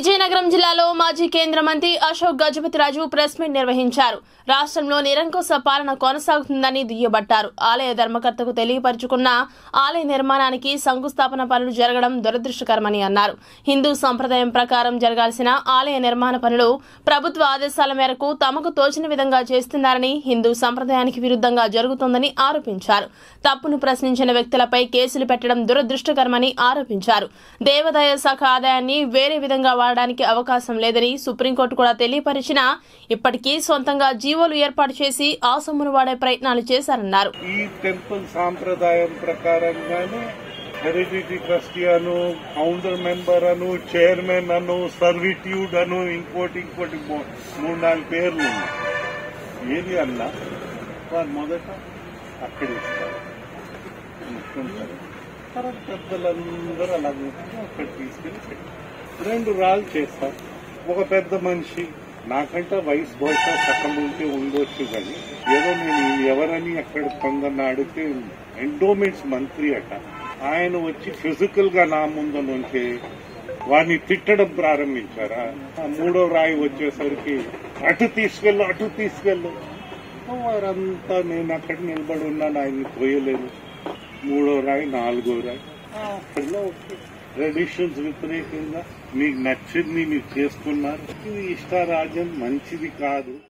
విజయనగరం జిల్లాలో మాజీ కేంద్ర మంత్రి అశోక్ గజపతిరాజు ప్రెస్ మీట్ నిర్వహించారు రాష్ట్రంలో నిరంకుశ పాలన కొనసాగుతుందని దుయ్యబట్టారు ఆలయ ధర్మకర్తకు తెలియపరుచుకున్న ఆలయ నిర్మాణానికి శంకుస్థాపన పనులు జరగడం దురదృష్టకరమని అన్నారు హిందూ సంప్రదాయం ప్రకారం జరగాల్సిన ఆలయ నిర్మాణ పనులు ప్రభుత్వ ఆదేశాల మేరకు తమకు తోచిన విధంగా చేస్తున్నారని హిందూ సంప్రదాయానికి విరుద్ధంగా జరుగుతోందని ఆరోపించారు తప్పును ప్రశ్నించిన వ్యక్తులపై కేసులు పెట్టడం దురదృష్టకరమని ఆరోపించారు దేవాదాయ శాఖ ఆదాయాన్ని వేరే విధంగా వాడడానికి అవకాశం లేదని సుప్రీంకోర్టు కూడా తెలియపరిచినా ఇప్పటికీ సొంతంగా జీవోలు ఏర్పాటు చేసి ఆ సొమ్మును వాడే ప్రయత్నాలు చేశారన్నారు ఈ టెంపుల్ సాంప్రదాయం ప్రకారంగానే హెరిడిటీ ట్రస్టీ అను ఫౌండర్ మెంబర్ అను చైర్మన్ అను సర్విట్యూడ్ అను ఇంకోటి ఇంకోటి మూ- మూడు నాలుగు పేర్లు ఉన్నాయి ఏది అన్నా వారు మొదట అక్కడ ఇస్తారు ముట్టుకుంటారు తర్వాత పెద్దలందరూ అలా ముట్టుకుని అక్కడ తీసుకెళ్లి పెట్టారు రెండు రాళ్ళు చేస్తారు ఒక పెద్ద మనిషి నాకంటే వయసు బహుశా సగం ఉంటే ఉండొచ్చు కానీ ఏదో నేను ఎవరని అక్కడ కొందరిని అడిగితే ఎండోమెంట్స్ మంత్రి అట ఆయన వచ్చి ఫిజికల్ గా నా ముందు నుంచే వాడిని తిట్టడం ప్రారంభించారా ఆ మూడో రాయి వచ్చేసరికి అటు తీసుకెళ్ళు అటు తీసుకెళ్ళు వారంతా నేను అక్కడ నిలబడి ఉన్నాను ఆయన్ని పోయలేను మూడో రాయి నాలుగో రాయి ఆ, అక్కడలో ఓకే ట్రెడిషన్స్ వ్యతిరేకంగా మీకు నచ్చింది మీరు చేసుకున్నారు ఇది ఇష్టారాజ్యం మంచిది కాదు